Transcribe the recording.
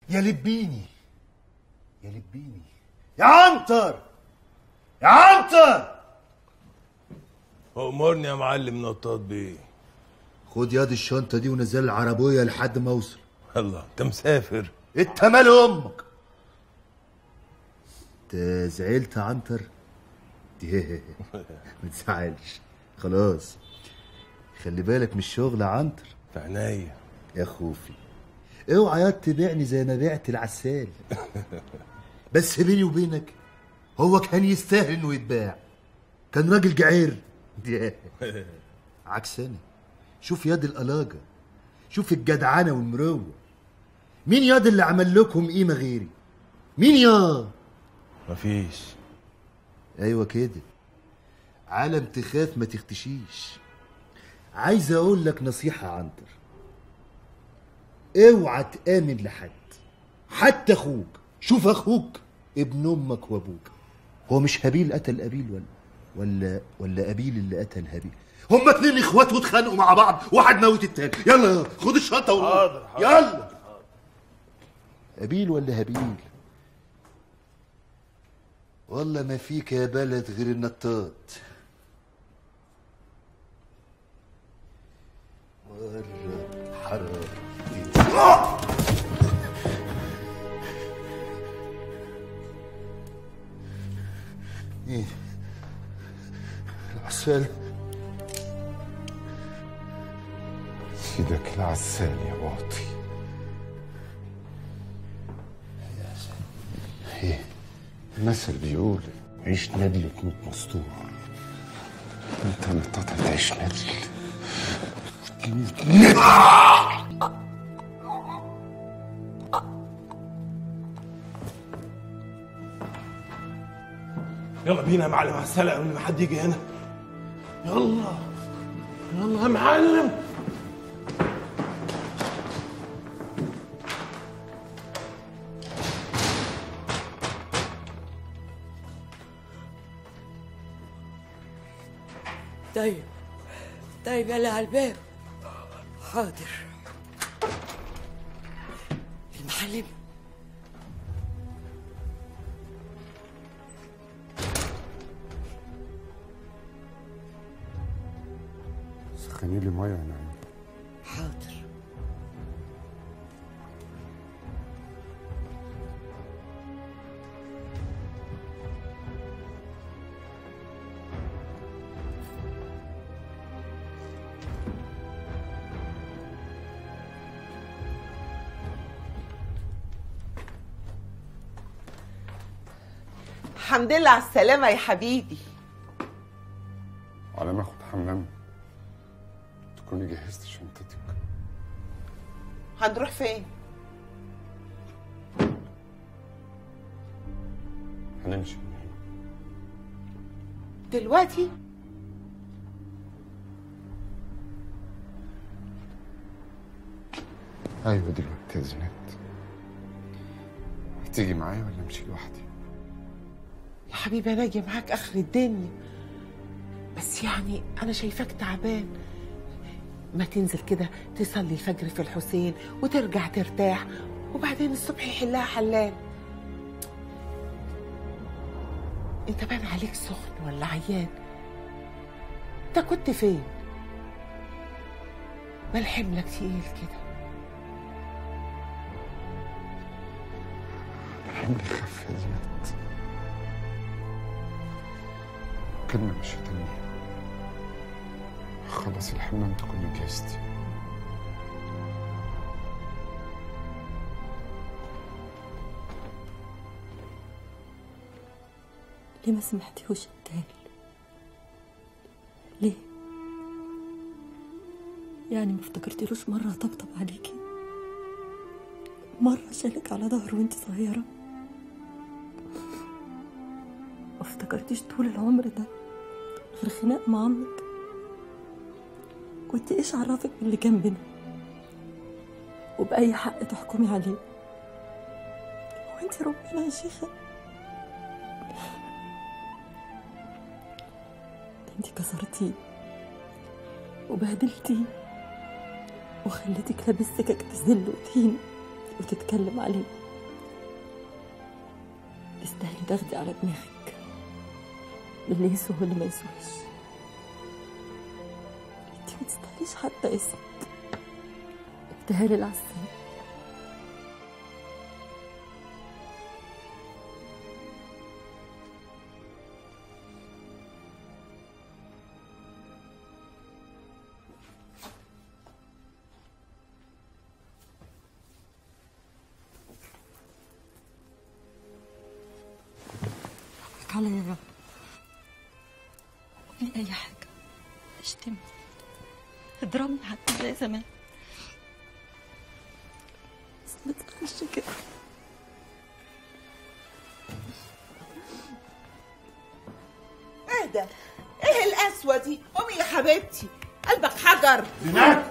يا لبيني يا لبيني يا عنتر يا عنتر أمرني يا معلم نطاط بيه خد ياد الشنطة دي ونزل العربية لحد ما اوصل الله انت مسافر انت مال امك انت زعلت يا عنتر ما تزعلش خلاص خلي بالك من الشغل يا عنتر في عينيا يا خوفي اوعى ياد تبيعني زي ما بعت العسال بس بيني وبينك هو كان يستاهل انه يتباع كان راجل جعير عكسنا شوف ياد القلاجة شوف الجدعنة والمروة مين ياد اللي عمل لكم قيمة غيري مين يا مفيش ايوه كده عالم تخاف ما تختشيش عايز اقول لك نصيحة يا عنتر اوعى تآمن لحد حتى اخوك شوف اخوك ابن امك وابوك هو مش هابيل قتل ابيل ولا ولا ولا ابيل اللي قتل هابيل هما اتنين اخوات واتخانقوا مع بعض واحد موت التاني يلا خد الشنطه وروح حاضر، حاضر. يلا ابيل ولا هابيل والله ما فيك يا بلد غير النطاط مرة حرام ايه العسال سيدك العسال يا واطي ايه المثل بيقول عيش ندل تموت مستور انت متقطع تعيش ندل وتموت يلا بينا يا معلم على السلق قبل ما حد يجي هنا يلا يلا يا معلم طيب طيب يلا على الباب حاضر المعلم سخني لي ميه يا نعيم حاضر الحمد لله على السلامة يا حبيبي على ما اخد حمام تكوني جهزت شنطتك هنروح فين؟ هنمشي من هنا دلوقتي؟ ايوه دلوقتي يا زينات هتيجي معايا ولا امشي لوحدي يا حبيبي انا اجي معاك اخر الدنيا بس يعني انا شايفاك تعبان ما تنزل كده تصلي الفجر في الحسين وترجع ترتاح وبعدين الصبح يحلها حلال انت بان عليك سخن ولا عيان انت كنت فين مال حملك تقيل كده حملي خف يا زينات كلمة مش هتني خلص الحمام تكوني جهزتي ليه ما سمعتيهوش التاني ليه يعني ما افتكرتلوش مرة طبطب عليكي مرة شالك على ظهره وانت صغيرة ما افتكرتيش طول العمر ده غير خناق مع عمك كنت ايش عرفك باللي كان بينا وبأي حق تحكمي عليه وانت ربنا يا شيخة ده انت كسرتيه وبهدلتيه وخليتك لابس سكك تذل وتهين وتتكلم عليه تستاهلي تاخدي على دماغك اللي يسوى واللي ما يسويش انت ما تستاهليش حتى اسمك ابتهالي العسل تعالى يا رب قولي أي حاجة اشتمني اضربني حتى زي زمان بس ما تقولش كده ايه ده ايه القسوه دي قومي يا حبيبتي قلبك حجر زينات